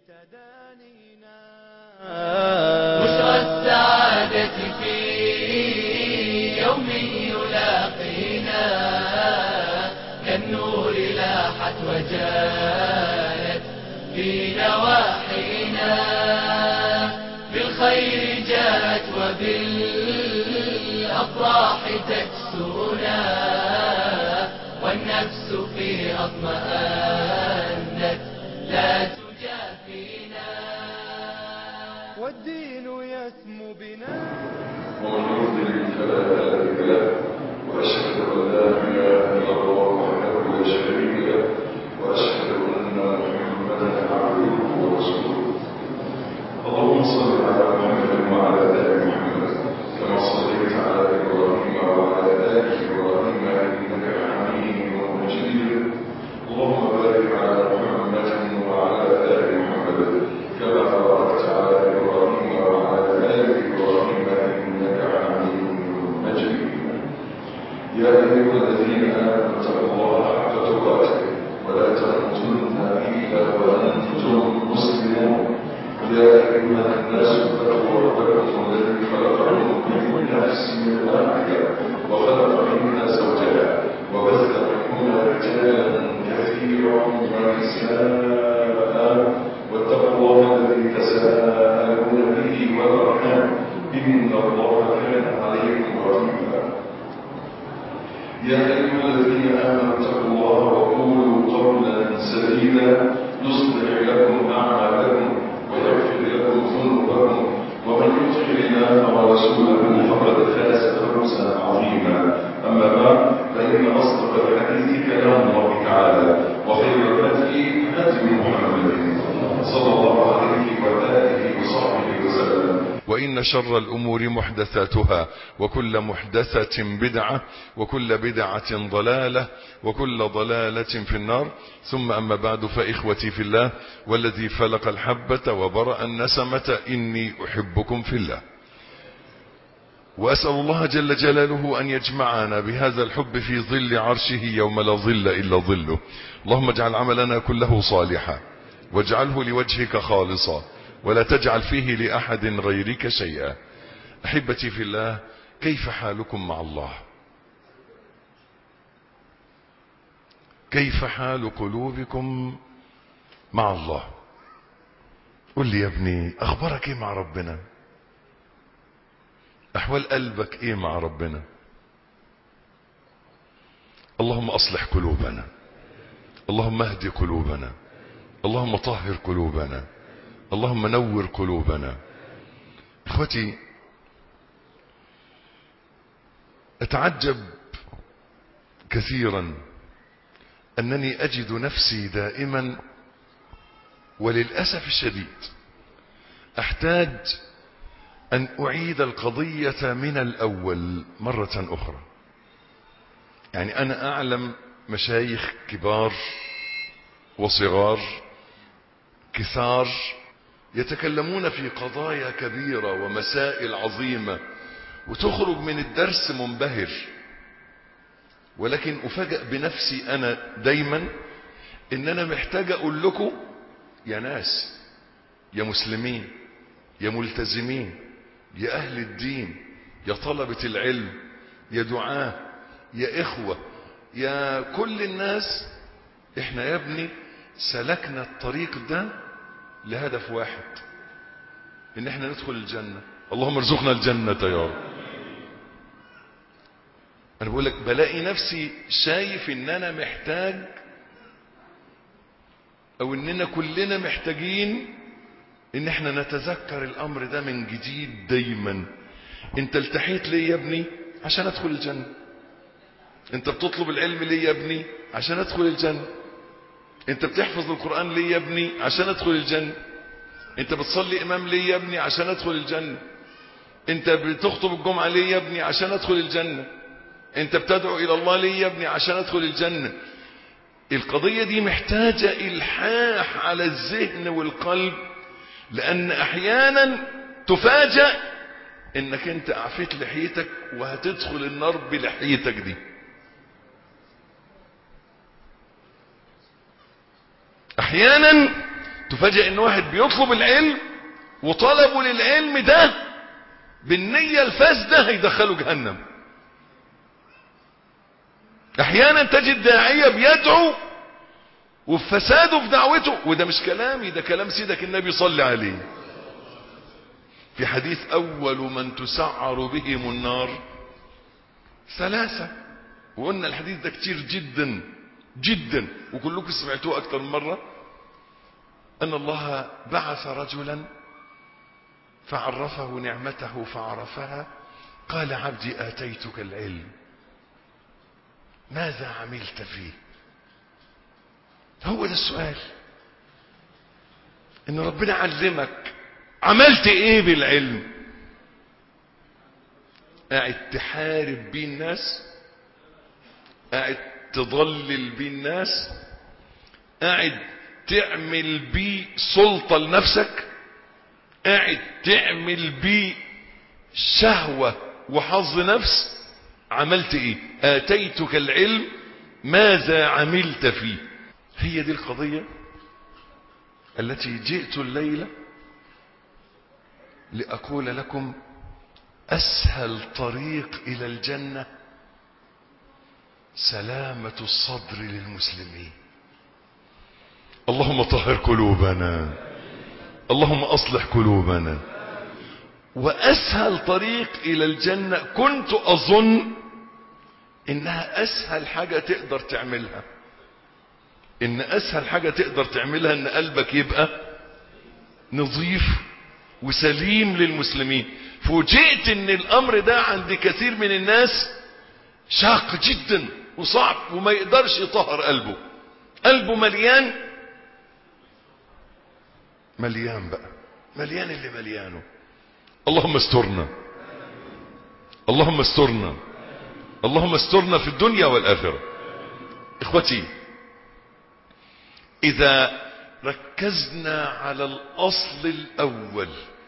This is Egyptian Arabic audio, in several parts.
تدانينا بشرى السعادة في يوم يلاقينا كالنور لاحت وجالت في نواحينا بالخير جاءت وبالأفراح تكسونا والنفس في أطمأنت لا تجافينا والدين يسمو بنا ومن يضلل فلا هادي له واشهد ان لا اله الا الله وحده لا شريك له واشهد ان محمدا عبده ورسوله اللهم صل على محمد وعلى ال محمد كما صليت على ابراهيم وعلى ال ابراهيم انك حميد مجيد اللهم بارك على محمد وعلى ال محمد كما باركت على ابراهيم وعلى ال ابراهيم انك حميد مجيد يا ايها الذين امنوا اتقوا الله حق تقاته ولا تموتن الا وانتم مسلمون يا ايها الناس اتقوا ربكم الذي خلقكم من نفس واحده وخلق منها زوجها وبث منهما رجالا كثيرا ونساء واتقوا الله الذي تساءلون به والارحام ان الله كان عليكم رقيبا يا ايها الذين امنوا اتقوا الله وقولوا قولا سديدا يصلح لكم اعمالكم ويغفر لكم ذنوبكم ومن يطع الله ورسوله فقد فاز فوزا عظيما اما بعد فان اصدق الحديث كلام الله تعالى وخير الهدي هدي محمد صلى الله عليه واله وصحبه وسلم وإن شر الأمور محدثاتها وكل محدثة بدعة وكل بدعة ضلالة وكل ضلالة في النار ثم أما بعد فإخوتي في الله والذي فلق الحبة وبرأ النسمة إني أحبكم في الله وأسأل الله جل جلاله أن يجمعنا بهذا الحب في ظل عرشه يوم لا ظل إلا ظله اللهم اجعل عملنا كله صالحا واجعله لوجهك خالصا ولا تجعل فيه لأحد غيرك شيئا أحبتي في الله كيف حالكم مع الله كيف حال قلوبكم مع الله قل لي يا ابني أخبارك إيه مع ربنا أحوال قلبك إيه مع ربنا اللهم أصلح قلوبنا اللهم اهد قلوبنا اللهم طهر قلوبنا اللهم نور قلوبنا اخوتي اتعجب كثيرا انني اجد نفسي دائما وللاسف الشديد احتاج ان اعيد القضيه من الاول مره اخرى يعني انا اعلم مشايخ كبار وصغار كثار يتكلمون في قضايا كبيرة ومسائل عظيمة وتخرج من الدرس منبهر ولكن أفاجأ بنفسي أنا دايما إن أنا محتاج أقول لكم يا ناس يا مسلمين يا ملتزمين يا أهل الدين يا طلبة العلم يا دعاة يا إخوة يا كل الناس إحنا يا ابني سلكنا الطريق ده لهدف واحد ان احنا ندخل الجنة اللهم ارزقنا الجنة يا رب انا بقول لك بلاقي نفسي شايف ان انا محتاج او اننا كلنا محتاجين ان احنا نتذكر الامر ده من جديد دايما انت التحيت ليه يا ابني عشان ادخل الجنة انت بتطلب العلم ليه يا ابني عشان ادخل الجنة انت بتحفظ القرآن ليه يا ابني عشان ادخل الجنة انت بتصلي امام ليه يا ابني عشان ادخل الجنة انت بتخطب الجمعة ليه يا ابني عشان ادخل الجنة انت بتدعو الى الله ليه يا ابني عشان ادخل الجنة القضية دي محتاجة الحاح على الذهن والقلب لان احيانا تفاجأ انك انت اعفيت لحيتك وهتدخل النار بلحيتك دي احيانا تفاجئ ان واحد بيطلب العلم وطلبه للعلم ده بالنية الفاسدة هيدخله جهنم احيانا تجد داعية بيدعو وفي فساده في دعوته وده مش كلامي ده كلام سيدك النبي صلى عليه في حديث اول من تسعر بهم النار ثلاثة وقلنا الحديث ده كتير جدا جدا وكلكم سمعتوه اكتر من مرة ان الله بعث رجلا فعرفه نعمته فعرفها قال عبدي اتيتك العلم ماذا عملت فيه هو ده السؤال ان ربنا علمك عملت ايه بالعلم قاعد تحارب بيه الناس قاعد تضلل بيه الناس قاعد تعمل بيه سلطة لنفسك قاعد تعمل بيه شهوة وحظ نفس عملت ايه اتيتك العلم ماذا عملت فيه هي دي القضية التي جئت الليلة لأقول لكم أسهل طريق إلى الجنة سلامة الصدر للمسلمين اللهم طهر قلوبنا اللهم أصلح قلوبنا وأسهل طريق إلى الجنة كنت أظن إنها أسهل حاجة تقدر تعملها إن أسهل حاجة تقدر تعملها إن قلبك يبقى نظيف وسليم للمسلمين فوجئت إن الأمر ده عند كثير من الناس شاق جدا وصعب وما يقدرش يطهر قلبه قلبه مليان مليان بقى مليان اللي مليانه اللهم استرنا اللهم استرنا اللهم استرنا في الدنيا والآخرة اخوتي اذا ركزنا على الاصل الاول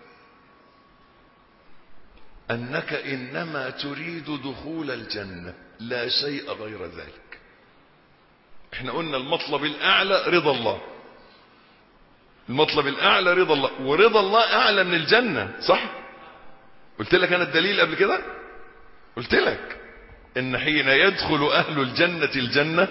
انك انما تريد دخول الجنة لا شيء غير ذلك احنا قلنا المطلب الاعلى رضا الله المطلب الاعلى رضا الله ورضا الله اعلى من الجنة صح قلت لك انا الدليل قبل كده قلت لك ان حين يدخل اهل الجنة الجنة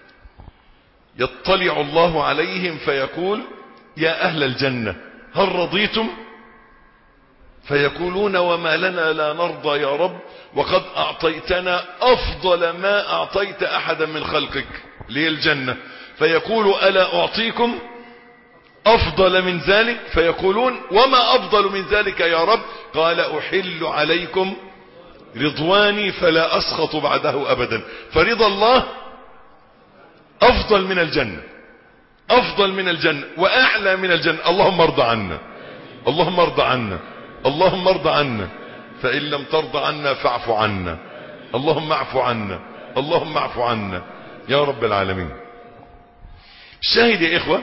يطلع الله عليهم فيقول يا اهل الجنة هل رضيتم فيقولون وما لنا لا نرضى يا رب وقد اعطيتنا افضل ما اعطيت احدا من خلقك لي الجنة فيقول الا اعطيكم افضل من ذلك فيقولون وما افضل من ذلك يا رب قال احل عليكم رضواني فلا اسخط بعده ابدا فرضا الله افضل من الجنة افضل من الجنة واعلى من الجنة اللهم ارضى عنا اللهم ارضى عنا اللهم ارضى عنا فان لم ترضى عنا فاعف عنا اللهم اعف عنا اللهم اعف عنا يا رب العالمين الشاهد يا اخوة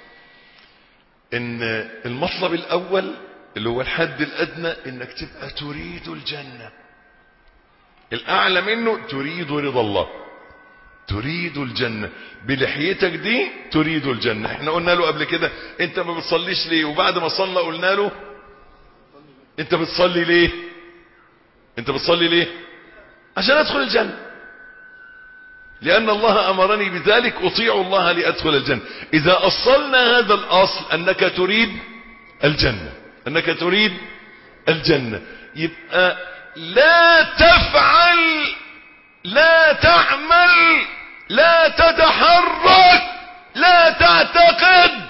ان المطلب الاول اللي هو الحد الادنى انك تبقى تريد الجنة الاعلى منه تريد رضا الله تريد الجنة بلحيتك دي تريد الجنة احنا قلنا له قبل كده انت ما بتصليش ليه وبعد ما صلى قلنا له انت بتصلي ليه انت بتصلي ليه عشان ادخل الجنة لان الله امرني بذلك اطيع الله لادخل الجنة اذا اصلنا هذا الاصل انك تريد الجنة انك تريد الجنة يبقى لا تفعل لا تعمل لا تتحرك لا تعتقد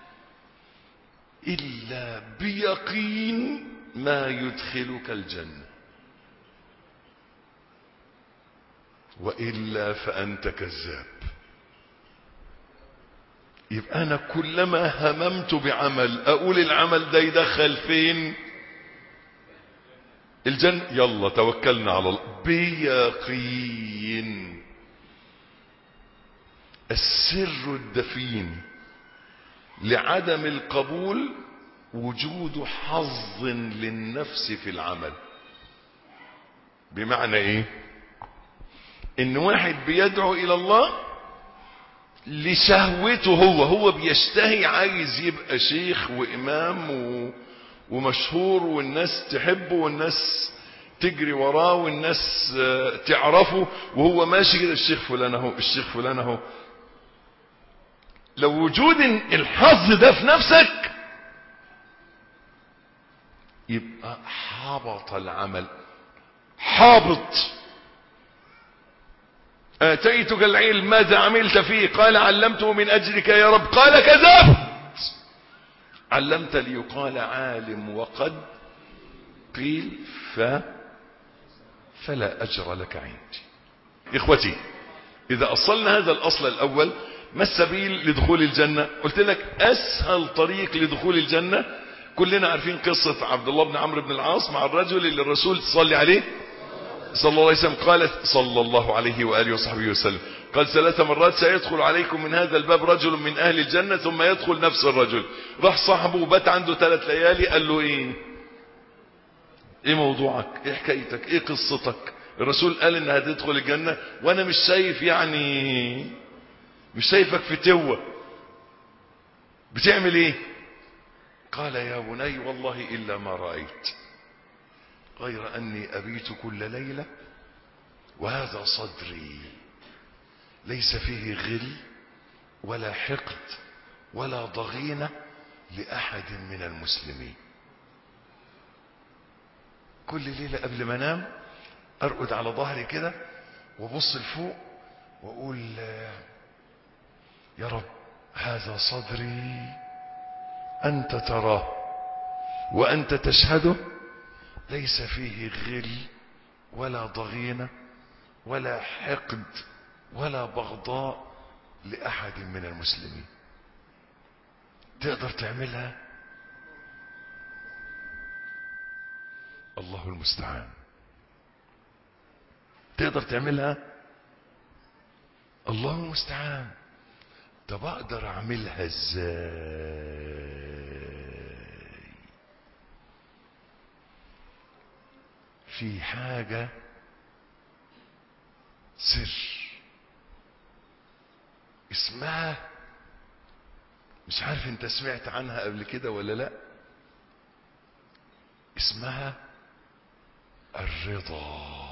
الا بيقين ما يدخلك الجنة وإلا فأنت كذاب يبقى أنا كلما هممت بعمل أقول العمل ده يدخل فين الجنة يلا توكلنا على الله بيقين السر الدفين لعدم القبول وجود حظ للنفس في العمل بمعنى ايه ان واحد بيدعو الى الله لشهوته هو هو بيشتهي عايز يبقى شيخ وإمام و... ومشهور والناس تحبه والناس تجري وراه والناس آه، تعرفه وهو ماشي كده الشيخ فلان اهو الشيخ فلان اهو لو وجود الحظ ده في نفسك يبقى حبط العمل حابط آتيتك العلم ماذا عملت فيه قال علمته من أجلك يا رب قال كذبت علمت ليقال عالم وقد قيل ف فلا أجر لك عندي إخوتي إذا أصلنا هذا الأصل الأول ما السبيل لدخول الجنة قلت لك أسهل طريق لدخول الجنة كلنا عارفين قصة عبد الله بن عمرو بن العاص مع الرجل اللي الرسول صلى عليه صلى الله عليه وسلم قال صلى الله عليه وآله وصحبه وسلم قال ثلاث مرات سيدخل عليكم من هذا الباب رجل من أهل الجنة ثم يدخل نفس الرجل راح صاحبه وبات عنده ثلاث ليالي قال له ايه ايه موضوعك ايه حكايتك ايه قصتك الرسول قال ان هتدخل الجنة وانا مش شايف يعني مش شايفك في توة بتعمل ايه قال يا بني والله الا ما رأيت غير اني ابيت كل ليلة وهذا صدري ليس فيه غل ولا حقد ولا ضغينة لأحد من المسلمين كل ليلة قبل ما انام ارقد على ظهري كده وابص لفوق واقول يا رب هذا صدري انت تراه وانت تشهده ليس فيه غل ولا ضغينة ولا حقد ولا بغضاء لأحد من المسلمين تقدر تعملها الله المستعان تقدر تعملها الله المستعان طب اقدر اعملها ازاي في حاجة سر اسمها مش عارف انت سمعت عنها قبل كده ولا لا اسمها الرضا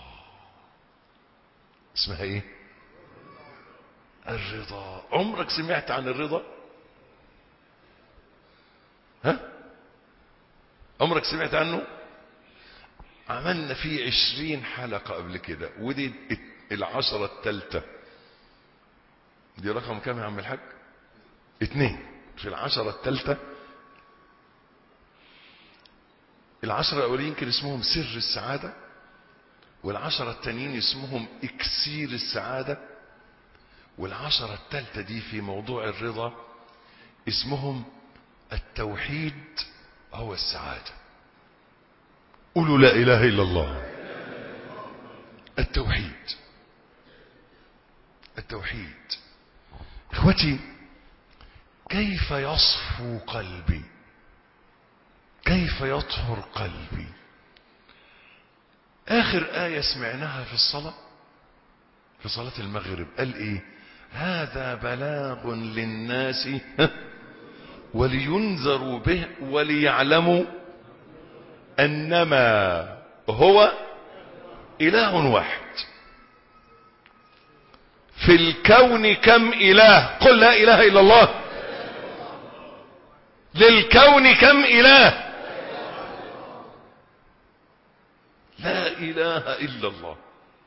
اسمها ايه الرضا عمرك سمعت عن الرضا ها عمرك سمعت عنه عملنا فيه عشرين حلقة قبل كده ودي العشرة التالتة دي رقم كام يا عم الحاج اتنين في العشرة التالتة العشرة الأولين كان اسمهم سر السعادة والعشرة التانيين اسمهم اكسير السعادة والعشرة التالتة دي في موضوع الرضا اسمهم التوحيد هو السعادة قولوا لا إله إلا الله التوحيد التوحيد اخوتي كيف يصفو قلبي كيف يطهر قلبي اخر آية سمعناها في الصلاة في صلاة المغرب قال ايه هذا بلاغ للناس ولينذروا به وليعلموا انما هو اله واحد في الكون كم اله قل لا اله الا الله للكون كم اله لا اله الا الله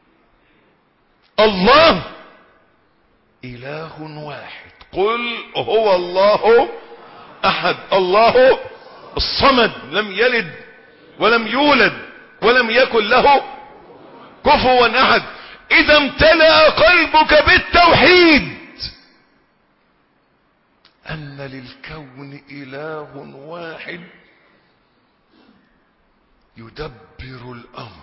الله اله واحد قل هو الله احد الله الصمد لم يلد ولم يولد ولم يكن له كفوا احد اذا امتلأ قلبك بالتوحيد ان للكون اله واحد يدبر الامر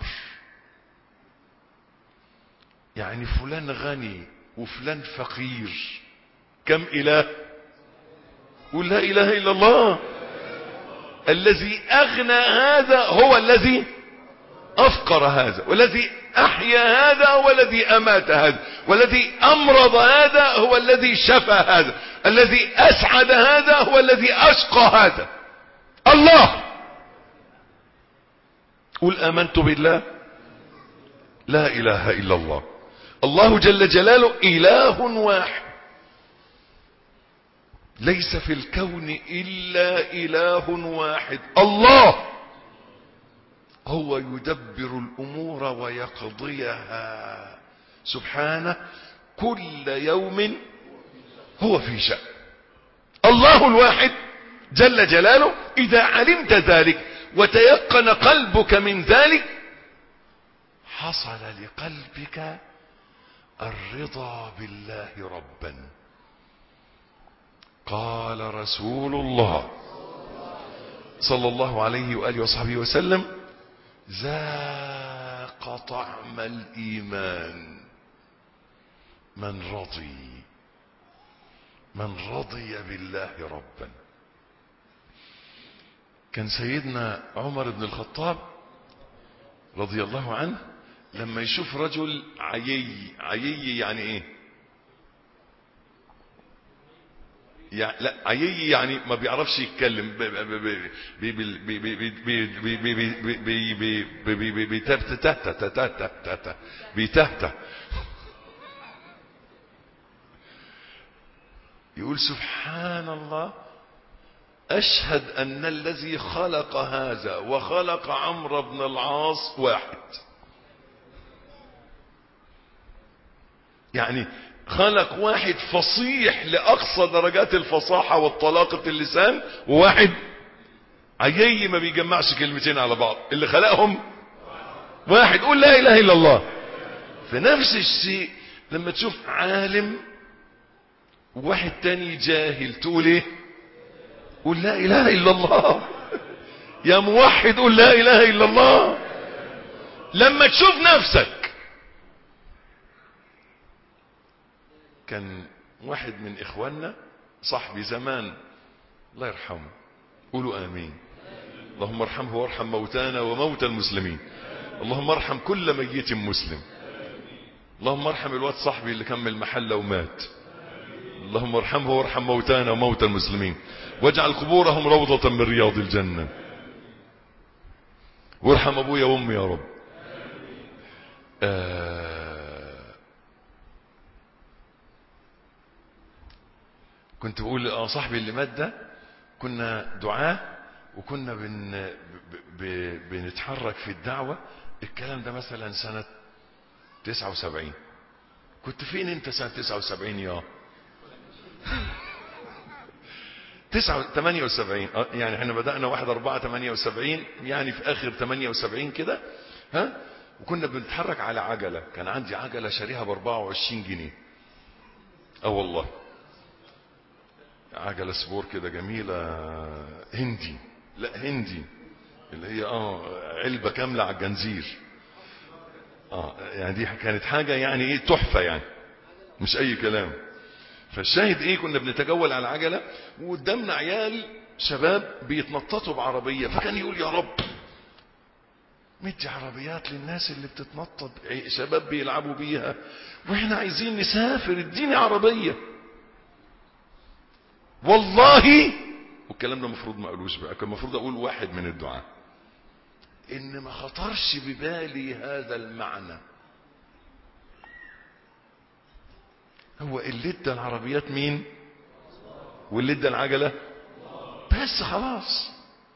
يعني فلان غني وفلان فقير كم اله قل لا اله الا الله الذي اغنى هذا هو الذي افقر هذا والذي احيا هذا هو الذي امات هذا والذي أمرض هذا هو الذي شفى هذا الذي أسعد هذا هو الذي أشقى هذا الله قل آمنت بالله لا إله إلا الله الله جل جلاله إله واحد ليس في الكون إلا إله واحد الله هو يدبر الأمور ويقضيها سبحانه كل يوم هو في شأن الله الواحد جل جلاله إذا علمت ذلك وتيقن قلبك من ذلك حصل لقلبك الرضا بالله ربا قال رسول الله صلى الله عليه وآله وصحبه وسلم ذاق طعم الإيمان من رضي من رضي بالله ربا كان سيدنا عمر بن الخطاب رضي الله عنه لما يشوف رجل عيي عيي يعني ايه يعني لا عيي يعني ما بيعرفش يتكلم بيتهته يقول سبحان الله أشهد أن الذي خلق هذا وخلق عمرو بن العاص واحد يعني خلق واحد فصيح لأقصى درجات الفصاحة والطلاقة اللسان وواحد عيي ما بيجمعش كلمتين على بعض اللي خلقهم واحد قول لا إله إلا الله في نفس الشيء لما تشوف عالم وواحد تاني جاهل تقول ايه قول لا اله الا الله يا موحد قول لا اله الا الله لما تشوف نفسك كان واحد من اخواننا صاحبي زمان الله يرحمه قولوا امين اللهم ارحمه وارحم موتانا وموتى المسلمين اللهم ارحم كل ميت مسلم اللهم ارحم الواد صاحبي اللي كان من المحله ومات اللهم ارحمه وارحم موتانا وموتى المسلمين واجعل قبورهم روضة من رياض الجنة وارحم ابويا وامي يا رب آه كنت بقول اه صاحبي اللي مات ده كنا دعاة وكنا بن ب ب بنتحرك في الدعوة الكلام ده مثلا سنة 79 كنت فين انت سنة 79 يا تسعة تمانية وسبعين يعني احنا بدأنا واحد اربعة تمانية وسبعين يعني في اخر تمانية وسبعين كده ها وكنا بنتحرك على عجلة كان عندي عجلة شاريها باربعة وعشرين جنيه اه والله عجلة سبور كده جميلة هندي لا هندي اللي هي اه علبة كاملة على الجنزير اه يعني دي كانت حاجة يعني ايه تحفة يعني مش اي كلام فالشاهد ايه كنا بنتجول على العجلة وقدامنا عيال شباب بيتنططوا بعربية فكان يقول يا رب مدي عربيات للناس اللي بتتنطط شباب بيلعبوا بيها واحنا عايزين نسافر اديني عربية والله والكلام ده المفروض ما اقولوش بقى كان المفروض اقول واحد من الدعاء ان ما خطرش ببالي هذا المعنى هو اللي ادى العربيات مين واللي ادى العجلة بس خلاص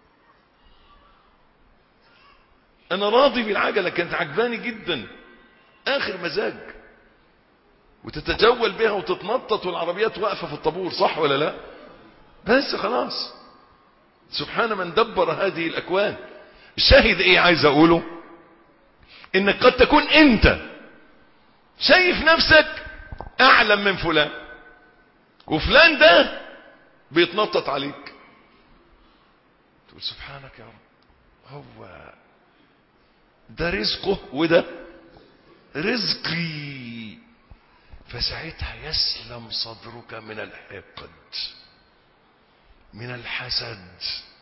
انا راضي بالعجلة كانت عجباني جدا اخر مزاج وتتجول بها وتتنطط والعربيات واقفة في الطابور صح ولا لا بس خلاص سبحان من دبر هذه الاكوان الشاهد ايه عايز اقوله انك قد تكون انت شايف نفسك اعلم من فلان وفلان ده بيتنطط عليك تقول سبحانك يا رب هو ده رزقه وده رزقي فساعتها يسلم صدرك من الحقد من الحسد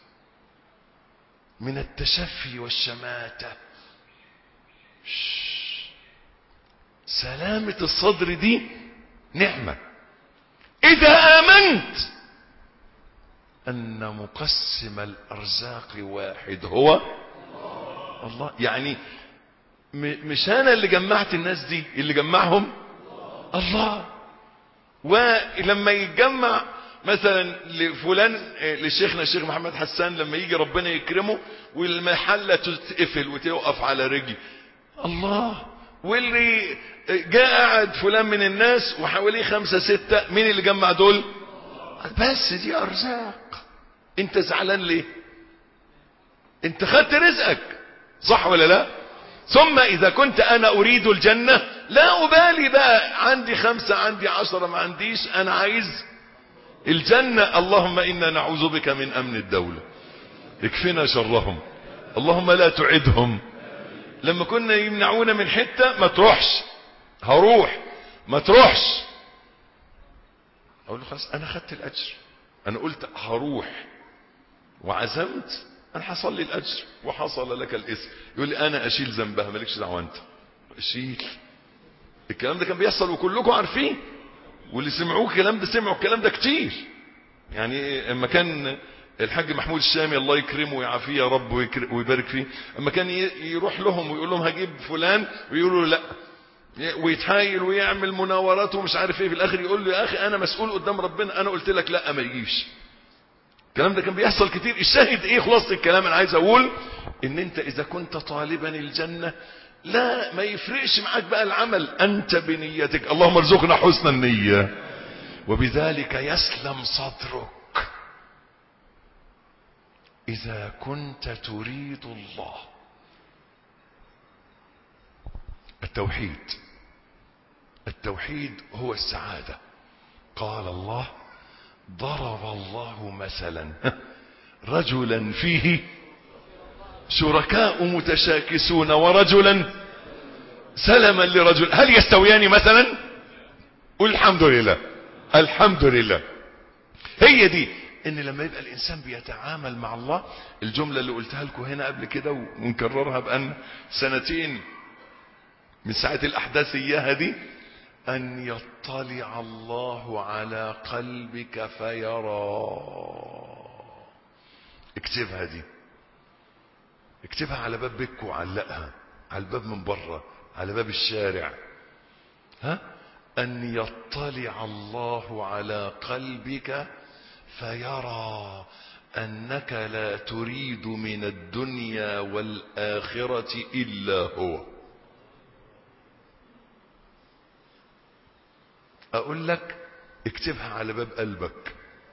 من التشفي والشماتة سلامة الصدر دي نعمة إذا آمنت أن مقسم الأرزاق واحد هو الله يعني م- مش أنا اللي جمعت الناس دي اللي جمعهم الله ولما يتجمع مثلا لفلان آه، لشيخنا الشيخ محمد حسان لما يجي ربنا يكرمه والمحلة تتقفل وتوقف على رجلي الله واللي جاء قاعد فلان من الناس وحواليه خمسة ستة مين اللي جمع دول بس دي أرزاق انت زعلان ليه انت خدت رزقك صح ولا لا ثم اذا كنت انا اريد الجنة لا ابالي بقى عندي خمسة عندي عشرة ما عنديش انا عايز الجنة اللهم انا نعوذ بك من امن الدولة اكفنا شرهم اللهم لا تعدهم لما كنا يمنعونا من حتة ما تروحش هروح ما تروحش اقول له خلاص انا خدت الاجر انا قلت هروح وعزمت انا حصل لي الاجر وحصل لك الاسم يقول لي انا اشيل ذنبها مالكش دعوه انت اشيل الكلام ده كان بيحصل وكلكم عارفين واللي سمعوه الكلام ده سمعوا الكلام ده كتير يعني اما كان الحاج محمود الشامي الله يكرمه ويعافيه يا رب ويكر- ويبارك فيه اما كان ي- يروح لهم ويقول لهم هجيب فلان ويقولوا له لا ويتحايل ويعمل مناورات ومش عارف ايه في الاخر يقول له يا اخي انا مسؤول قدام ربنا انا قلت لك لا ما يجيش الكلام ده كان بيحصل كتير الشاهد ايه خلاصة الكلام انا عايز اقول ان انت اذا كنت طالبا الجنة لا ما يفرقش معاك بقى العمل انت بنيتك اللهم ارزقنا حسن النية وبذلك يسلم صدرك اذا كنت تريد الله التوحيد التوحيد هو السعادة قال الله ضرب الله مثلا رجلا فيه شركاء متشاكسون ورجلا سلما لرجل هل يستويان مثلا قل الحمد لله الحمد لله هي دي ان لما يبقى الانسان بيتعامل مع الله الجملة اللي قلتها لكم هنا قبل كده ونكررها بان سنتين من ساعة الاحداث اياها دي ان يطلع الله على قلبك فيرى اكتبها دي اكتبها على باب بيتك وعلقها على الباب من بره على باب الشارع ها ان يطلع الله على قلبك فيرى انك لا تريد من الدنيا والاخره الا هو اقول لك اكتبها على باب قلبك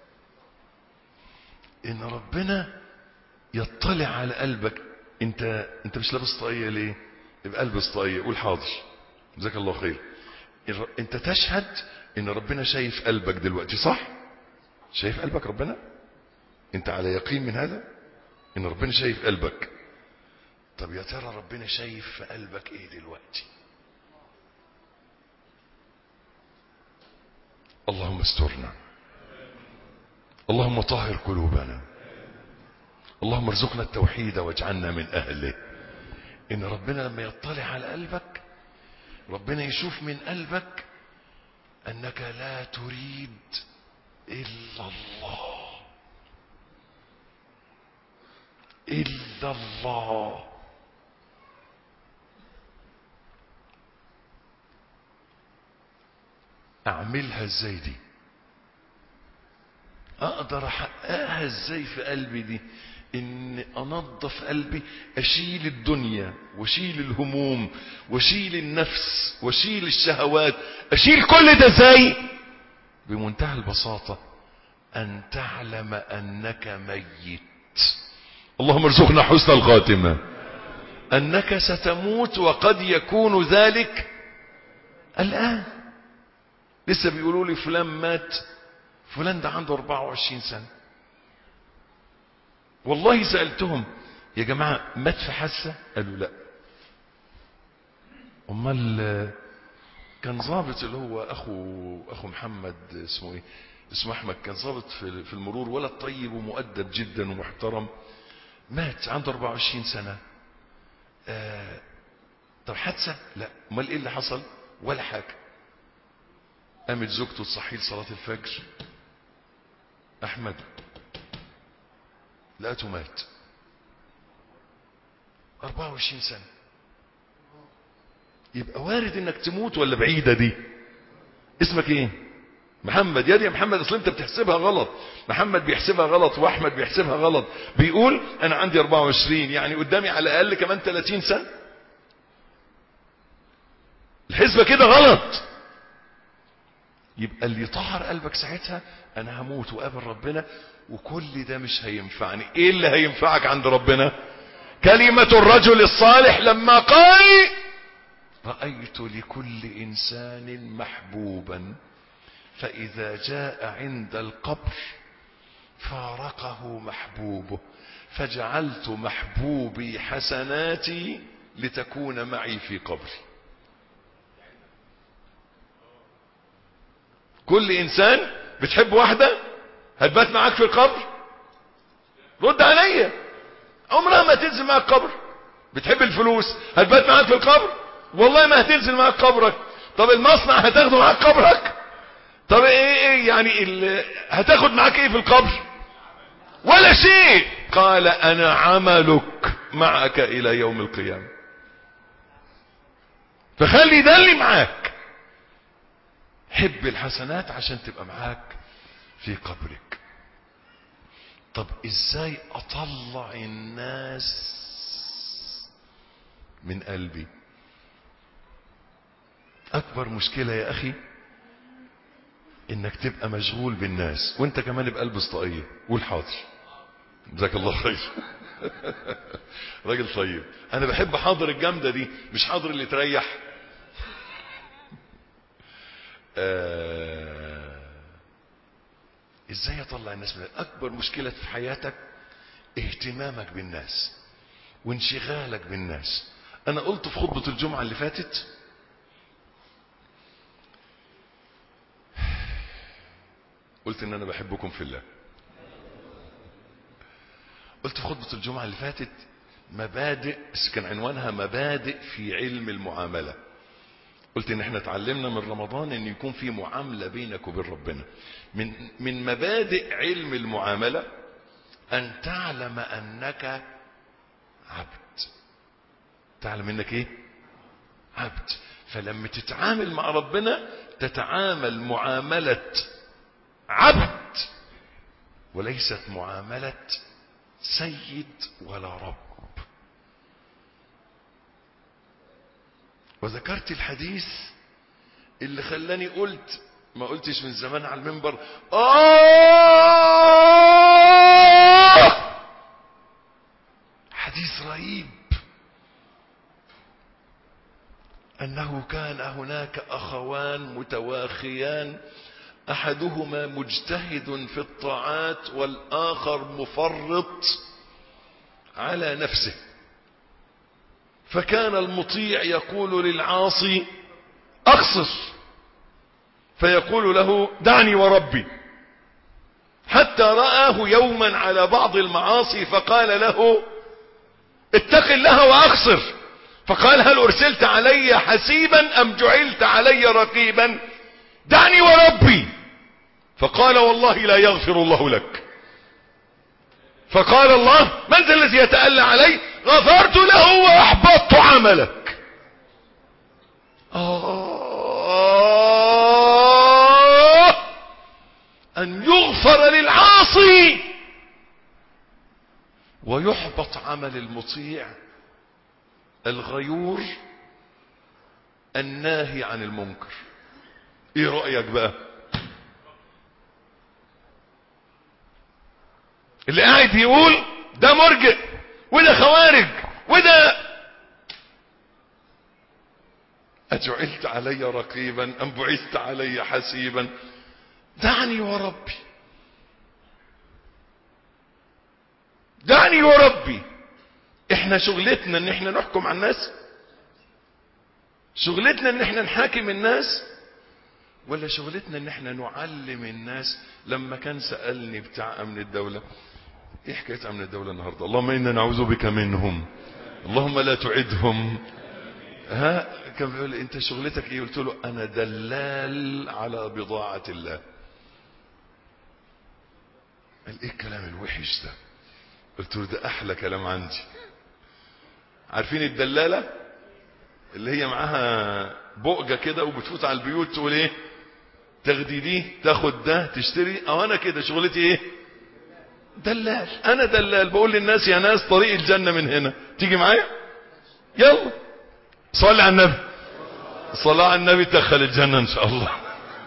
ان ربنا يطلع على قلبك انت انت مش لابس طاقيه ليه يبقى البس طاقيه قول حاضر جزاك الله خير الر- انت تشهد ان ربنا شايف قلبك دلوقتي صح شايف قلبك ربنا انت على يقين من هذا ان ربنا شايف قلبك طب يا ترى ربنا شايف في قلبك ايه دلوقتي اللهم استرنا اللهم طهر قلوبنا اللهم ارزقنا التوحيد واجعلنا من اهله ان ربنا لما يطلع على قلبك ربنا يشوف من قلبك انك لا تريد الا الله الا الله اعملها ازاي دي اقدر احققها ازاي في قلبي دي ان انظف قلبي اشيل الدنيا واشيل الهموم واشيل النفس واشيل الشهوات اشيل كل ده ازاي بمنتهى البساطة ان تعلم انك ميت اللهم ارزقنا حسن الخاتمة انك ستموت وقد يكون ذلك الان لسه بيقولوا لي فلان مات فلان ده عنده 24 سنة والله سألتهم يا جماعة مات في حاسة قالوا لا امال كان ضابط اللي هو اخو اخو محمد اسمه ايه اسمه احمد كان ضابط في في المرور ولد طيب ومؤدب جدا ومحترم مات عنده 24 سنة آه طب حادثة لا امال ايه اللي حصل ولا حاجة قامت زوجته تصحيه لصلاة الفجر أحمد لقيته مات 24 سنة يبقى وارد انك تموت ولا بعيدة دي اسمك ايه محمد يا دي يا محمد اصل انت بتحسبها غلط محمد بيحسبها غلط واحمد بيحسبها غلط بيقول انا عندي 24 يعني قدامي على الاقل كمان 30 سنة الحسبة كده غلط يبقى اللي يطهر قلبك ساعتها انا هموت وقابل ربنا وكل ده مش هينفعني ايه اللي هينفعك عند ربنا كلمة الرجل الصالح لما قال رأيت لكل إنسان محبوبا فإذا جاء عند القبر فارقه محبوبه فجعلت محبوبي حسناتي لتكون معي في قبري كل إنسان بتحب واحدة هتبات معاك في القبر رد عليا عمرها ما تنزل معاك قبر بتحب الفلوس هتبات معاك في القبر والله ما هتنزل معاك قبرك طب المصنع هتاخده معاك قبرك طب ايه, إيه يعني ال... هتاخد معاك ايه في القبر ولا شيء قال انا عملك معك الى يوم القيامة فخلي ده اللي معاك حب الحسنات عشان تبقى معاك في قبرك طب ازاي اطلع الناس من قلبي اكبر مشكلة يا اخي انك تبقى مشغول بالناس وانت كمان بقلب اسطائية قول حاضر جزاك الله خير راجل طيب انا بحب حاضر الجامدة دي مش حاضر اللي تريح آه ازاي اطلع الناس من اكبر مشكلة في حياتك اهتمامك بالناس وانشغالك بالناس انا قلت في خطبة الجمعة اللي فاتت قلت ان انا بحبكم في الله قلت في خطبة الجمعة اللي فاتت مبادئ كان عنوانها مبادئ في علم المعاملة قلت ان احنا اتعلمنا من رمضان ان يكون في معاملة بينك وبين ربنا من, من مبادئ علم المعاملة ان تعلم انك عبد تعلم انك ايه عبد فلما تتعامل مع ربنا تتعامل معاملة عبد وليست معاملة سيد ولا رب وذكرت الحديث اللي خلاني قلت ما قلتش من زمان على المنبر آه حديث رهيب أنه كان هناك أخوان متواخيان أحدهما مجتهد في الطاعات والآخر مفرط على نفسه فكان المطيع يقول للعاصي أقصر فيقول له دعني وربي حتى رآه يوما على بعض المعاصي فقال له اتق الله وأقصر فقال هل أرسلت علي حسيبا أم جعلت علي رقيبا دعني وربي فقال والله لا يغفر الله لك فقال الله من ذا الذي يتألى علي غفرت له وأحبطت عملك آه أن يغفر للعاصي ويحبط عمل المطيع الغيور الناهي عن المنكر ايه رأيك بقى اللي قاعد يقول ده مرجئ وده خوارج وده أجعلت علي رقيبا أم بعثت علي حسيبا دعني وربي دعني وربي احنا شغلتنا ان احنا نحكم على الناس شغلتنا ان احنا نحاكم الناس ولا شغلتنا ان احنا نعلم الناس لما كان سألني بتاع امن الدولة ايه حكاية امن الدولة النهاردة اللهم انا نعوذ بك منهم اللهم لا تعدهم ها كان بيقول لي انت شغلتك ايه قلت له انا دلال على بضاعة الله قال ايه الكلام الوحش ده قلت له ده احلى كلام عندي عارفين الدلالة اللي هي معاها بؤجة كده وبتفوت على البيوت تقول ايه تاخدي دي تاخد ده تشتري او انا كده شغلتي ايه دلال انا دلال بقول للناس يا ناس طريق الجنة من هنا تيجي معايا يلا صلي على النبي صلاة على النبي تدخل الجنة ان شاء الله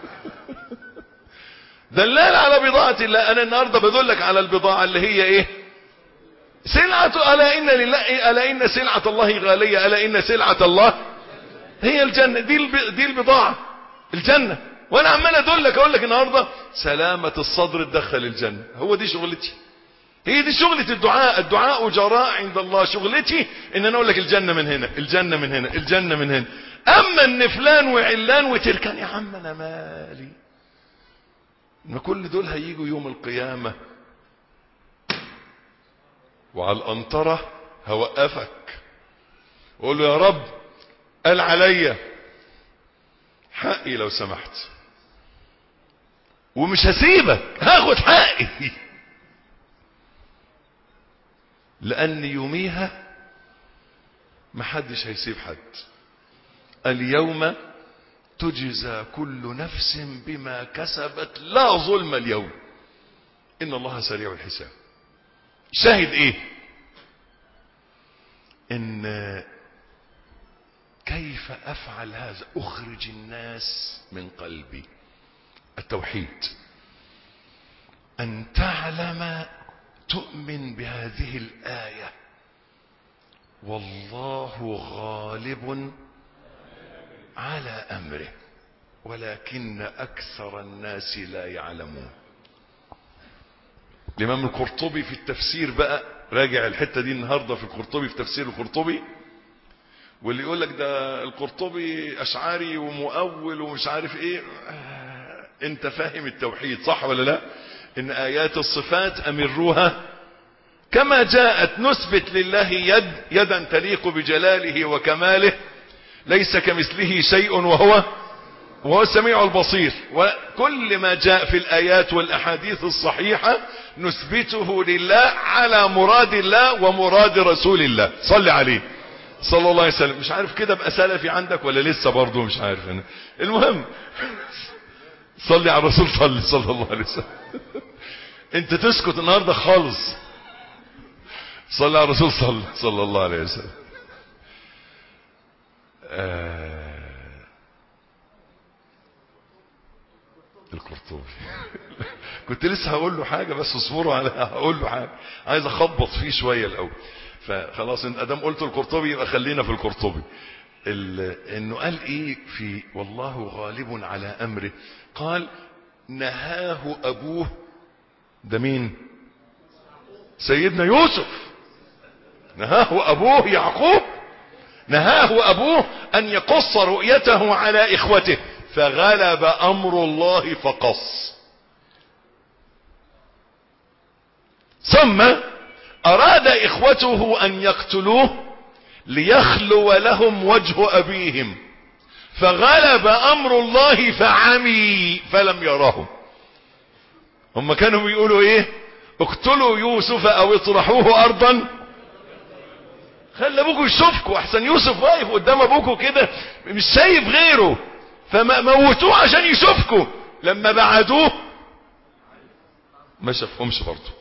دلال على بضاعة الله انا النهاردة بدلك على البضاعة اللي هي ايه سلعة ألا إن لله ألا إن سلعة الله غالية ألا إن سلعة الله هي الجنة دي الب... دي البضاعة الجنة وأنا عمال أدلك أقول لك النهاردة سلامة الصدر تدخل الجنة هو دي شغلتي هي دي شغلة الدعاء الدعاء جراء عند الله شغلتي ان انا اقول لك الجنة من هنا الجنة من هنا الجنة من هنا اما ان فلان وعلان وتركان يا عم انا مالي ما كل دول هيجوا يوم القيامة وعلى القنطرة هوقفك وقول له يا رب قال عليا حقي لو سمحت ومش هسيبك هاخد حقي لأن يوميها محدش هيسيب حد اليوم تجزى كل نفس بما كسبت لا ظلم اليوم إن الله سريع الحساب شاهد ايه ان كيف افعل هذا اخرج الناس من قلبي التوحيد ان تعلم تؤمن بهذه الايه والله غالب على امره ولكن اكثر الناس لا يعلمون الامام القرطبي في التفسير بقى راجع الحتة دي النهاردة في القرطبي في تفسير القرطبي واللي يقول لك ده القرطبي اشعاري ومؤول ومش عارف ايه آه انت فاهم التوحيد صح ولا لا ان ايات الصفات امروها كما جاءت نثبت لله يد يدا تليق بجلاله وكماله ليس كمثله شيء وهو وهو السميع البصير وكل ما جاء في الآيات والأحاديث الصحيحة نثبته لله على مراد الله ومراد رسول الله صل عليه صلى الله عليه وسلم مش عارف كده بقى سلفي عندك ولا لسه برضه مش عارف أنا المهم صلي على الرسول صلي صلى الله عليه وسلم انت تسكت النهاردة خالص صلي على الرسول صلى صلى الله عليه وسلم آه القرطبي كنت لسه هقول له حاجة بس اصبروا على هقول له حاجة عايز اخبط فيه شوية الاول فخلاص انت ادام قلت القرطبي يبقى خلينا في القرطبي انه قال ايه في والله غالب على امره قال نهاه ابوه ده مين سيدنا يوسف نهاه ابوه يعقوب نهاه ابوه ان يقص رؤيته على اخوته فغلب امر الله فقص ثم اراد اخوته ان يقتلوه ليخلو لهم وجه ابيهم فغلب امر الله فعمي فلم يراهم هم كانوا بيقولوا ايه اقتلوا يوسف او اطرحوه ارضا خلي ابوكوا يشوفكوا احسن يوسف واقف قدام ابوكوا كده مش شايف غيره فموتوه عشان يشوفكوا لما بعدوه ما شافهمش برضه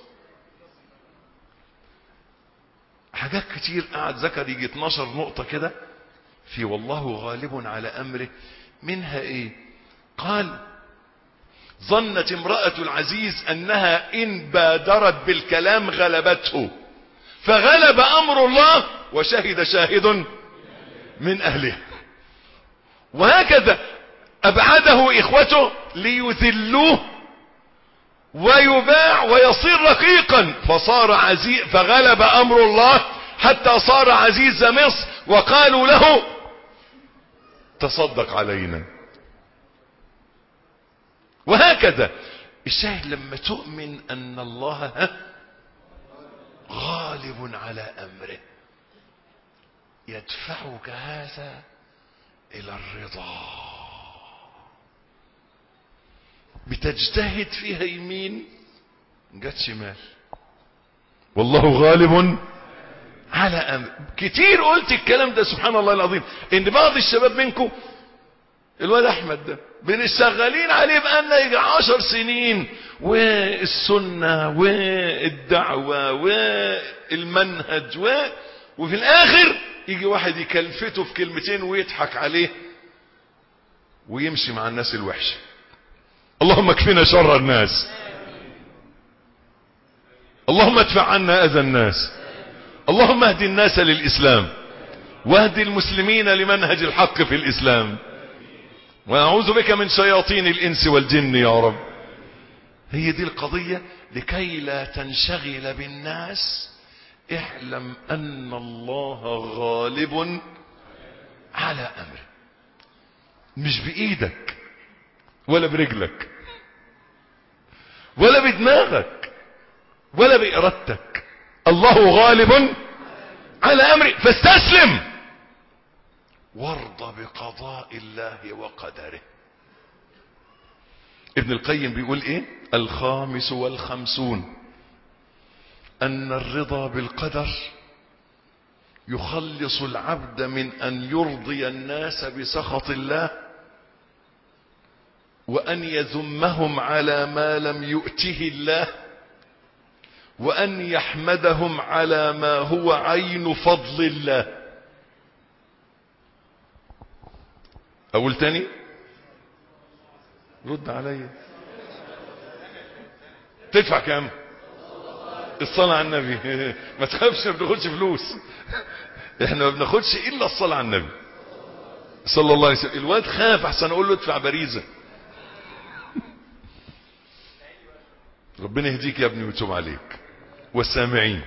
حاجات كتير قعد ذكر يجي 12 نقطة كده في والله غالب على أمره منها إيه قال ظنت امرأة العزيز أنها إن بادرت بالكلام غلبته فغلب أمر الله وشهد شاهد من أهله وهكذا أبعده إخوته ليذلوه ويباع ويصير رقيقا فصار عزيز فغلب أمر الله حتى صار عزيز مصر وقالوا له تصدق علينا وهكذا الشاهد لما تؤمن أن الله غالب على أمره يدفعك هذا الى الرضا بتجتهد فيها يمين جت شمال والله غالب على امر كتير قلت الكلام ده سبحان الله العظيم ان بعض الشباب منكم الواد احمد ده بنشغالين عليه بقالنا يجي عشر سنين والسنة والدعوة والمنهج و... وفي الاخر يجي واحد يكلفته في كلمتين ويضحك عليه ويمشي مع الناس الوحشة اللهم اكفنا شر الناس اللهم ادفع عنا اذى الناس اللهم اهد الناس للاسلام واهد المسلمين لمنهج الحق في الاسلام ونعوذ بك من شياطين الانس والجن يا رب هي دي القضية لكي لا تنشغل بالناس اعلم ان الله غالب على امره مش بايدك ولا برجلك ولا بدماغك ولا بارادتك الله غالب على امره فاستسلم وارض بقضاء الله وقدره ابن القيم بيقول ايه الخامس والخمسون ان الرضا بالقدر يخلص العبد من ان يرضي الناس بسخط الله وان يذمهم على ما لم يؤته الله وان يحمدهم على ما هو عين فضل الله اقول تاني رد عليا تدفع كام الصلاة على النبي ما تخافش ما بناخدش فلوس احنا ما بناخدش الا الصلاة على النبي صلى الله عليه وسلم الواد خاف احسن اقول له ادفع باريزة ربنا يهديك يا ابني ويتوب عليك والسامعين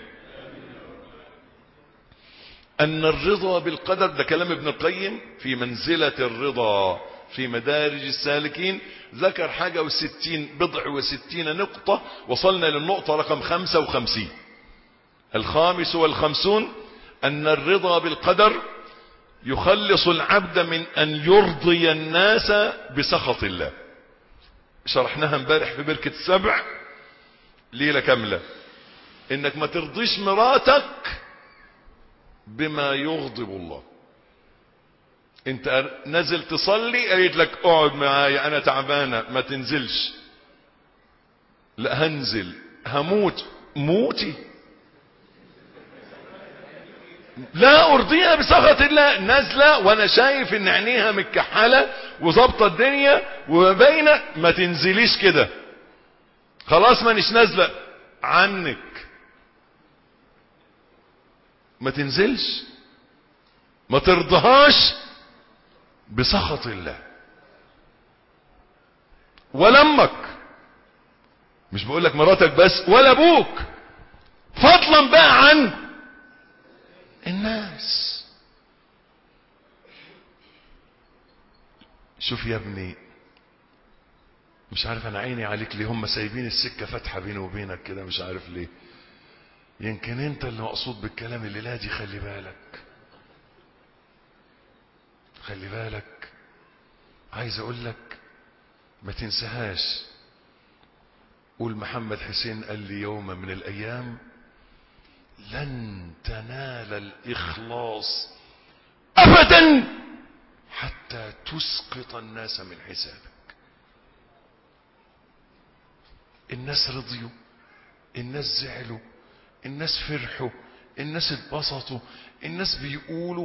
ان الرضا بالقدر ده كلام ابن القيم في منزلة الرضا في مدارج السالكين ذكر حاجة وستين بضع وستين نقطة وصلنا للنقطة رقم خمسة وخمسين الخامس والخمسون ان الرضا بالقدر يخلص العبد من ان يرضي الناس بسخط الله شرحناها امبارح في بركة السبع ليلة كاملة انك ما ترضيش مراتك بما يغضب الله انت نازل تصلي قالت لك اقعد معايا انا تعبانه ما تنزلش لا هنزل هموت موتي لا ارضيها بسخط الله نازله وانا شايف ان عينيها متكحله وظابطه الدنيا وباينه ما تنزليش كده خلاص مانيش نازله عنك ما تنزلش ما ترضهاش بسخط الله ولا امك مش بقول لك مراتك بس ولا ابوك فضلا بقى عن الناس شوف يا ابني مش عارف انا عيني عليك ليه هم سايبين السكه فاتحه بيني وبينك كده مش عارف ليه يمكن انت اللي مقصود بالكلام اللي لا دي خلي بالك خلي بالك عايز اقول لك ما تنساهاش قول محمد حسين قال لي يوم من الايام لن تنال الاخلاص ابدا حتى تسقط الناس من حسابك الناس رضيوا الناس زعلوا الناس فرحوا الناس اتبسطوا الناس بيقولوا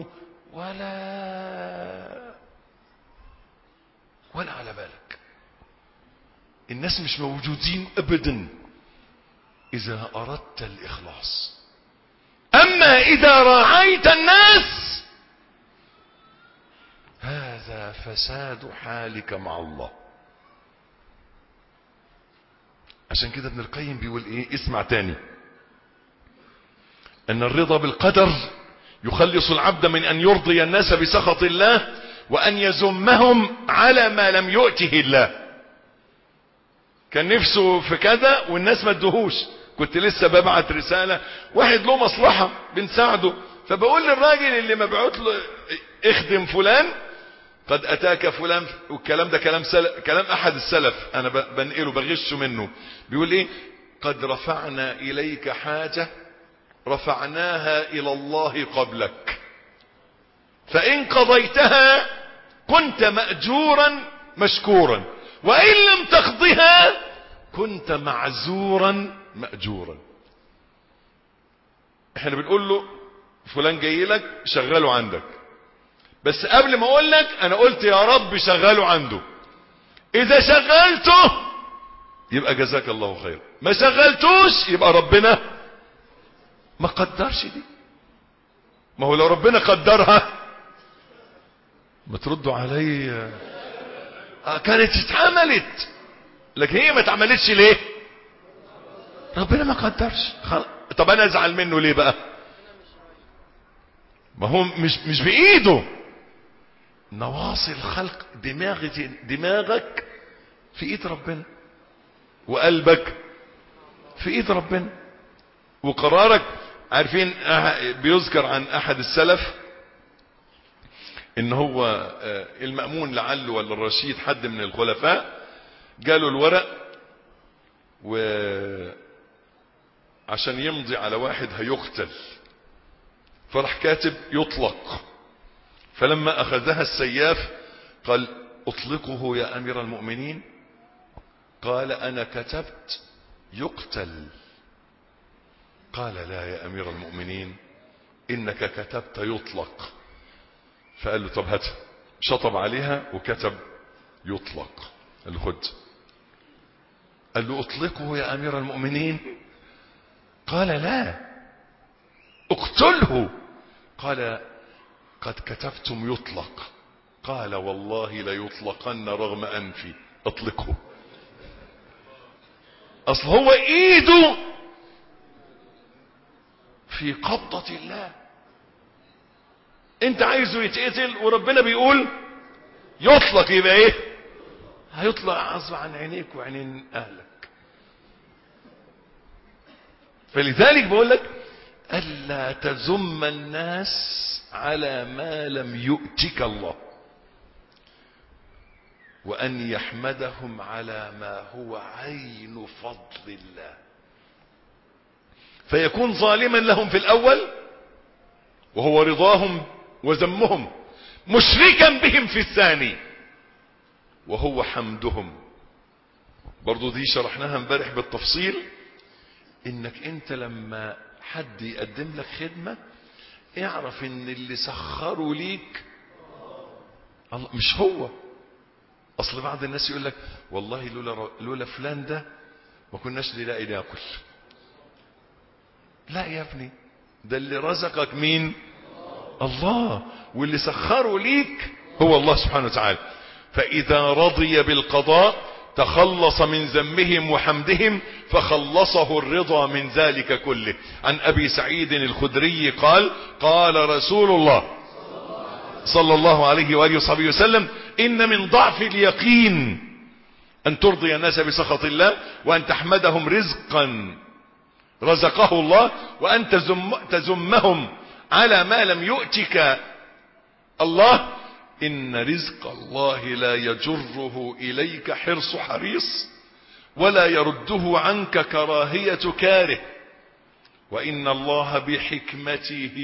ولا ولا على بالك الناس مش موجودين ابدا اذا اردت الاخلاص اما اذا راعيت الناس هذا فساد حالك مع الله عشان كده ابن القيم بيقول ايه اسمع تاني ان الرضا بالقدر يخلص العبد من ان يرضي الناس بسخط الله وان يذمهم على ما لم يؤته الله كان نفسه في كذا والناس ما ادوهوش كنت لسه ببعت رسالة واحد له مصلحة بنساعده فبقول للراجل اللي مبعوت له اخدم فلان قد اتاك فلان والكلام ده كلام سلف كلام احد السلف انا ب- بنقله بغشه منه بيقول ايه قد رفعنا اليك حاجه رفعناها الى الله قبلك فان قضيتها كنت ماجورا مشكورا وان لم تقضها كنت معزورا ماجورا احنا بنقول له فلان جاي لك شغله عندك بس قبل ما اقول لك انا قلت يا رب شغله عنده اذا شغلته يبقى جزاك الله خير ما شغلتوش يبقى ربنا ما قدرش دي ما هو لو ربنا قدرها ما تردوا علي آه كانت اتعملت لكن هي ما اتعملتش ليه ربنا ما قدرش خل... طب انا ازعل منه ليه بقى ما هو مش مش بايده نواصي الخلق دماغ دماغك في ايد ربنا وقلبك في ايد ربنا وقرارك عارفين أح- بيذكر عن احد السلف ان هو آه، المأمون لعله ولا الرشيد حد من الخلفاء جاله الورق و عشان يمضي على واحد هيقتل فراح كاتب يطلق فلما اخذها السياف قال اطلقه يا امير المؤمنين قال انا كتبت يقتل قال لا يا امير المؤمنين انك كتبت يطلق فقال له طب هاتها شطب عليها وكتب يطلق قال له خد قال له اطلقه يا امير المؤمنين قال لا اقتله قال قد كتبتم يطلق قال والله ليطلقن رغم انفي اطلقه اصل هو ايده في قبضة الله انت عايزه يتقتل وربنا بيقول يطلق يبقى ايه هيطلق غصب عن عينيك وعينين اهلك فلذلك بقول لك الا تذم الناس على ما لم يؤتك الله وان يحمدهم على ما هو عين فضل الله فيكون ظالما لهم في الاول وهو رضاهم وذمهم مشركا بهم في الثاني وهو حمدهم برضو دي شرحناها امبارح بالتفصيل انك انت لما حد يقدم لك خدمة اعرف ان اللي سخروا ليك الله مش هو اصل بعض الناس يقول لك والله لولا لولا فلان ده ما كناش نلاقي ناكل لا يا ابني ده اللي رزقك مين الله واللي سخره ليك هو الله سبحانه وتعالى فإذا رضي بالقضاء تخلص من ذمهم وحمدهم فخلصه الرضا من ذلك كله عن أبي سعيد الخدري قال قال رسول الله صلى الله عليه وآله وصحبه وسلم إن من ضعف اليقين أن ترضي الناس بسخط الله وأن تحمدهم رزقا رزقه الله وأن تزم تزمهم على ما لم يؤتك الله إن رزق الله لا يجره إليك حرص حريص ولا يرده عنك كراهية كاره وإن الله بحكمته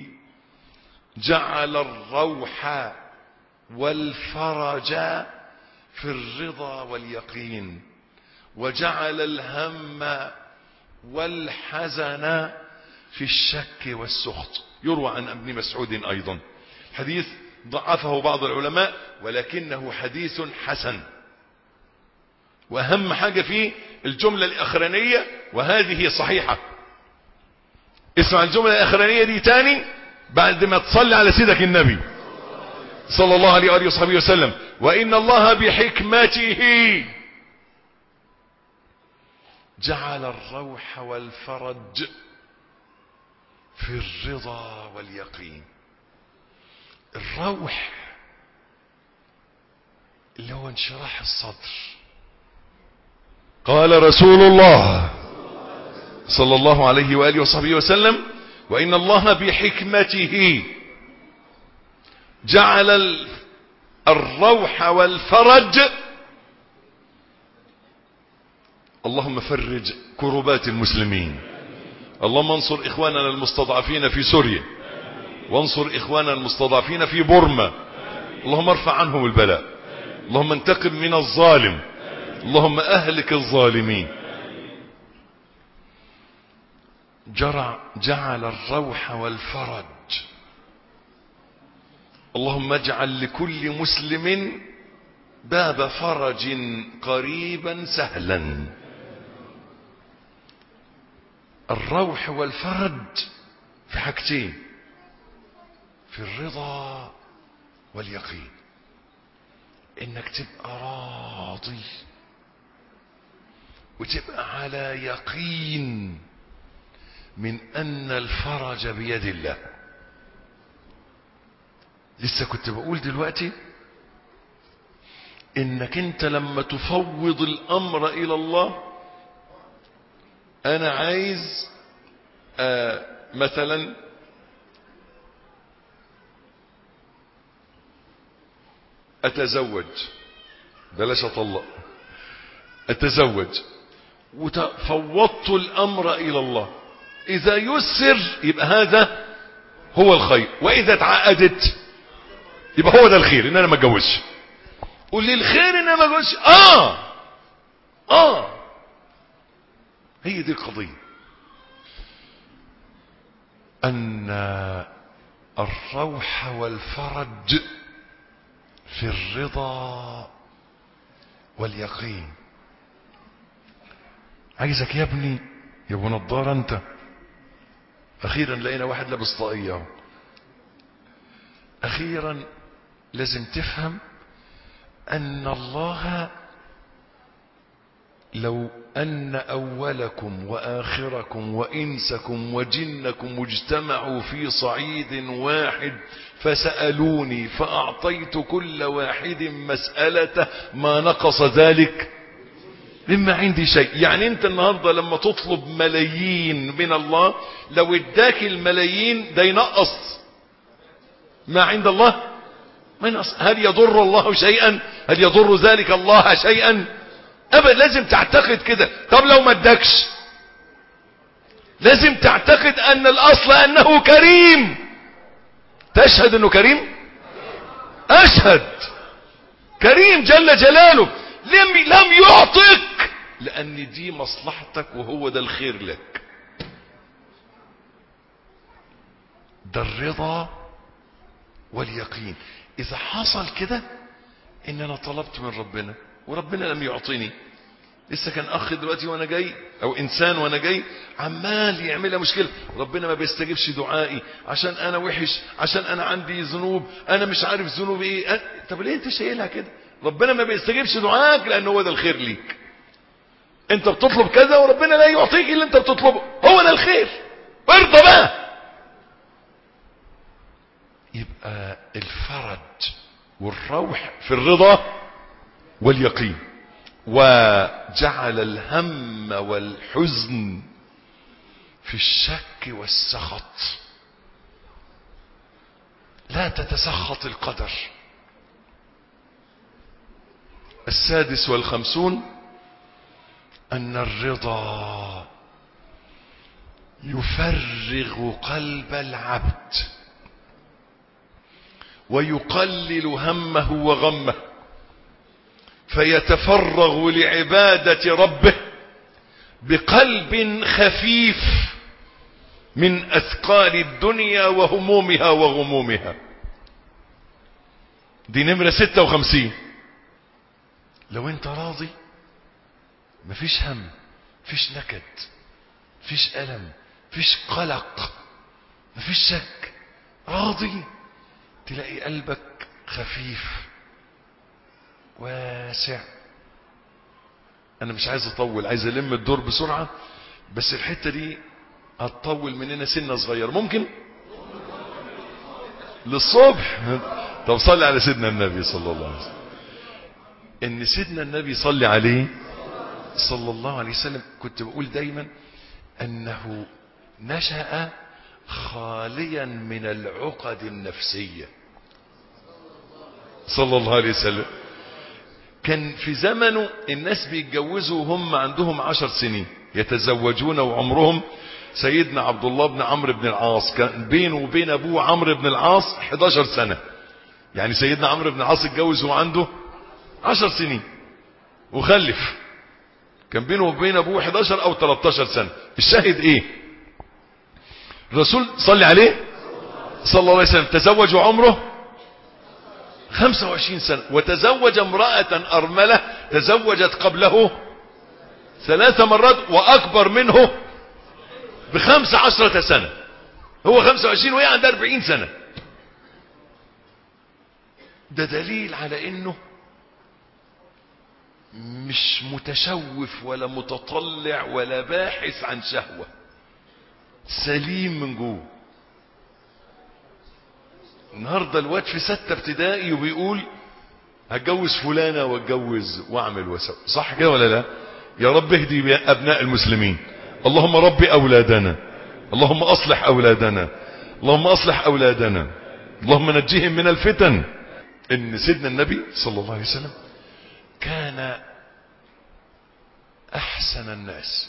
جعل الروح والفرج في الرضا واليقين وجعل الهم والحزن في الشك والسخط يروى عن ابن مسعود أيضا حديث ضعفه بعض العلماء ولكنه حديث حسن وأهم حاجة فيه الجملة الأخرانية وهذه صحيحة اسمع الجملة الأخرانية دي تاني بعد ما تصلي على سيدك النبي صلى الله عليه وآله وصحبه وسلم وإن الله بحكمته جعل الروح والفرج في الرضا واليقين الروح اللي هو انشراح الصدر قال رسول الله صلى الله عليه وآله وصحبه وسلم وإن الله بحكمته جعل ال- الروح والفرج اللهم فرج كربات المسلمين اللهم انصر إخواننا المستضعفين في سوريا وانصر إخواننا المستضعفين في بورما اللهم ارفع عنهم البلاء اللهم انتقم من الظالم اللهم أهلك الظالمين جرع جعل الروح والفرج اللهم اجعل لكل مسلم باب فرج قريبا سهلا الروح والفرج في حاجتين في الرضا واليقين انك تبقى راضي وتبقى على يقين من ان الفرج بيد الله لسه كنت بقول دلوقتي انك انت لما تفوض الامر الى الله انا عايز آه مثلا اتزوج بلاش اطلق اتزوج وفوضت الامر الى الله اذا يسر يبقى هذا هو الخير واذا اتعقدت يبقى هو ده الخير ان انا ما اتجوزش قول لي الخير ان انا ما اتجوزش اه اه هي دي القضيه ان الروح والفرج في الرضا واليقين عايزك يا ابني يا ابو نضاره انت اخيرا لقينا واحد لابس طاقيه اهو اخيرا لازم تفهم ان الله لو ان اولكم واخركم وانسكم وجنكم اجتمعوا في صعيد واحد فسالوني فاعطيت كل واحد مسالته ما نقص ذلك مما عندي شيء يعني انت النهاردة لما تطلب ملايين من الله لو اداك الملايين ده ينقص ما عند الله ما ينقص هل يضر الله شيئا هل يضر ذلك الله شيئا ابدا لازم تعتقد كده طب لو ما ادكش لازم تعتقد ان الاصل انه كريم تشهد انه كريم اشهد كريم جل جلاله لم, لم يعطك لان دي مصلحتك وهو ده الخير لك ده الرضا واليقين اذا حصل كده ان انا طلبت من ربنا وربنا لم يعطيني لسه كان اخ دلوقتي وانا جاي او انسان وانا جاي عمال يعملها مشكله ربنا ما بيستجيبش دعائي عشان انا وحش عشان انا عندي ذنوب انا مش عارف ذنوبي ايه أه... طب ليه انت شايلها كده ربنا ما بيستجيبش دعائك لان هو ده الخير ليك انت بتطلب كذا وربنا لا يعطيك اللي انت بتطلبه هو ده الخير ارضى بقى يبقى الفرج والروح في الرضا واليقين وجعل الهم والحزن في الشك والسخط لا تتسخط القدر السادس والخمسون أن الرضا يفرغ قلب العبد ويقلل همه وغمه فيتفرغ لعبادة ربه بقلب خفيف من أثقال الدنيا وهمومها وغمومها دي نمرة ستة وخمسين لو انت راضي مفيش هم مفيش نكد مفيش ألم مفيش قلق مفيش شك راضي تلاقي قلبك خفيف واسع انا مش عايز اطول عايز الم الدور بسرعة بس الحتة دي هتطول مننا سنة صغير ممكن للصبح طب صلي على سيدنا النبي صلى الله عليه وسلم ان سيدنا النبي صلي عليه صلى الله عليه وسلم كنت بقول دايما انه نشأ خاليا من العقد النفسية صلى الله عليه وسلم كان في زمنه الناس بيتجوزوا وهم عندهم عشر سنين يتزوجون وعمرهم سيدنا عبد الله بن عمرو بن العاص كان بينه وبين ابوه عمرو بن العاص 11 سنة يعني سيدنا عمرو بن العاص اتجوز وهو عنده 10 سنين وخلف كان بينه وبين ابوه 11 او 13 سنة الشاهد ايه الرسول صلى عليه صلى الله عليه وسلم تزوج وعمره 25 سنة وتزوج امرأة أرملة تزوجت قبله ثلاث مرات وأكبر منه بخمس عشرة سنة هو 25 وهي عندها 40 سنة ده دليل على انه مش متشوف ولا متطلع ولا باحث عن شهوة سليم من جوه النهارده الواد في ستة ابتدائي وبيقول هتجوز فلانة واتجوز واعمل واسوي صح كده ولا لا يا رب اهدي ابناء المسلمين اللهم ربي اولادنا اللهم اصلح اولادنا اللهم اصلح اولادنا اللهم نجيهم من الفتن ان سيدنا النبي صلى الله عليه وسلم كان احسن الناس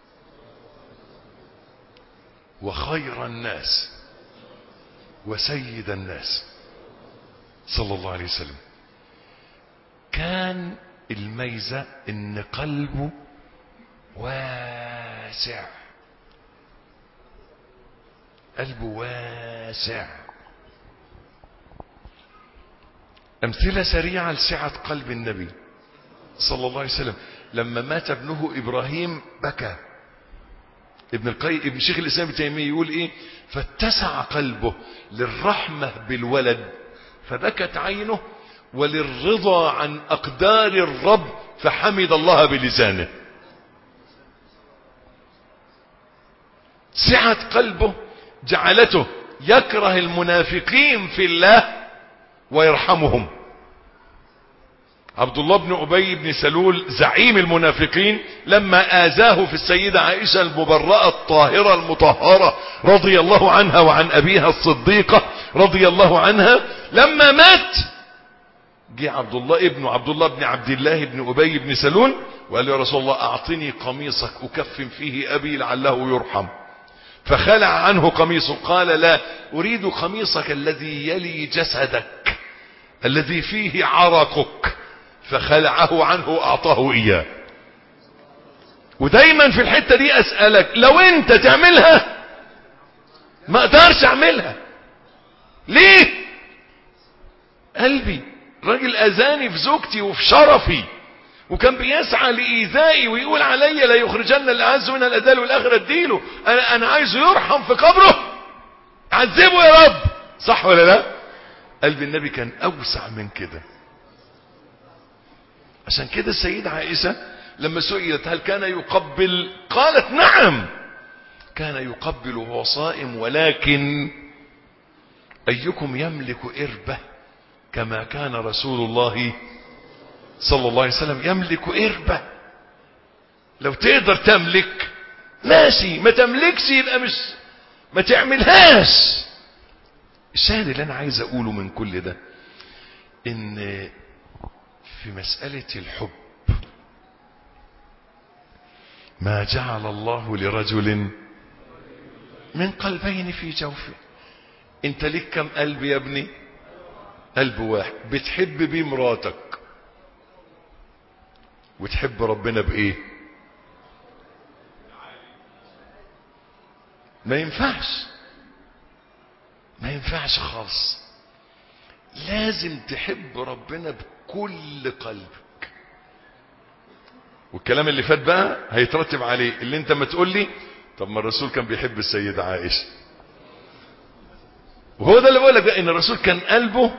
وخير الناس وسيد الناس صلى الله عليه وسلم كان الميزة ان قلبه واسع قلبه واسع امثلة سريعة لسعة قلب النبي صلى الله عليه وسلم لما مات ابنه ابراهيم بكى ابن القيم ابن شيخ الاسلام ابن تيميه يقول ايه فاتسع قلبه للرحمه بالولد فبكت عينه وللرضا عن اقدار الرب فحمد الله بلسانه سعه قلبه جعلته يكره المنافقين في الله ويرحمهم عبد الله بن أبي بن سلول زعيم المنافقين لما آذاه في السيدة عائشة المبرأة الطاهرة المطهرة رضي الله عنها وعن أبيها الصديقة رضي الله عنها لما مات جه عبد الله ابن عبد الله بن عبد الله بن أبي بن سلول وقال له يا رسول الله أعطني قميصك أكفن فيه أبي لعله يرحم فخلع عنه قميصه قال لا أريد قميصك الذي يلي جسدك الذي فيه عرقك فخلعه عنه أعطاه إياه ودايما في الحتة دي أسألك لو أنت تعملها ما أقدرش أعملها ليه قلبي راجل أذاني في زوجتي وفي شرفي وكان بيسعى لإيذائي ويقول علي لا يخرجن الأعز من الأدال والآخر اديله أنا, أنا عايزه يرحم في قبره عذبه يا رب صح ولا لا قلب النبي كان أوسع من كده عشان كده السيدة عائشة لما سئلت هل كان يقبل قالت نعم كان يقبل وهو صائم ولكن أيكم يملك إربة كما كان رسول الله صلى الله عليه وسلم يملك إربة لو تقدر تملك ماشي ما تملكش يبقى مش ما تعملهاش الشاهد اللي انا عايز اقوله من كل ده ان في مسألة الحب ما جعل الله لرجل من قلبين في جوفه انت ليك كم قلب يا ابني قلب واحد بتحب بيه مراتك وتحب ربنا بايه ما ينفعش ما ينفعش خالص لازم تحب ربنا بكل قلبك والكلام اللي فات بقى هيترتب عليه اللي انت ما تقول لي طب ما الرسول كان بيحب السيدة عائشة وهو ده اللي بقول لك ان الرسول كان قلبه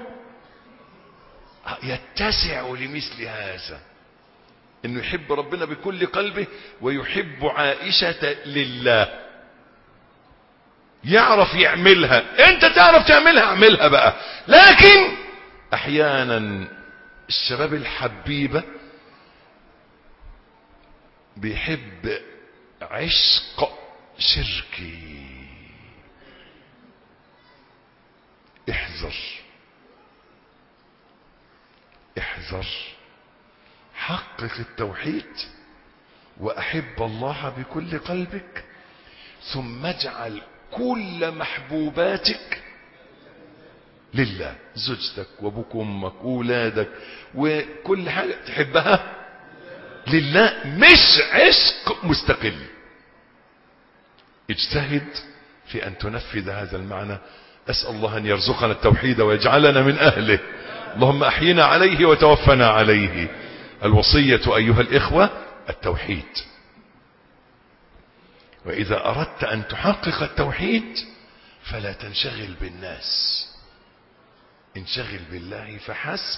يتسع لمثل هذا انه يحب ربنا بكل قلبه ويحب عائشة لله يعرف يعملها انت تعرف تعملها اعملها بقى لكن احيانا الشباب الحبيبة بيحب عشق شركي احذر احذر حقق التوحيد وأحب الله بكل قلبك ثم اجعل كل محبوباتك لله زوجتك وابوك وامك واولادك وكل حاجة تحبها لله مش عشق مستقل اجتهد في ان تنفذ هذا المعنى اسأل الله ان يرزقنا التوحيد ويجعلنا من اهله اللهم احينا عليه وتوفنا عليه الوصية ايها الاخوة التوحيد واذا اردت ان تحقق التوحيد فلا تنشغل بالناس انشغل بالله فحسب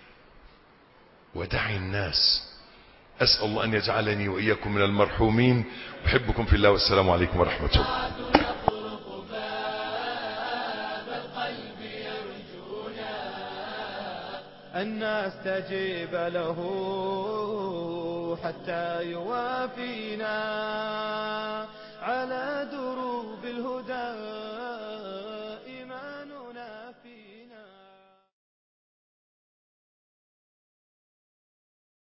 ودع الناس أسأل الله أن يجعلني وإياكم من المرحومين أحبكم في الله والسلام عليكم ورحمة الله نطرق باب القلب يرجونا أن نستجيب له حتى يوافينا على دروب الهدى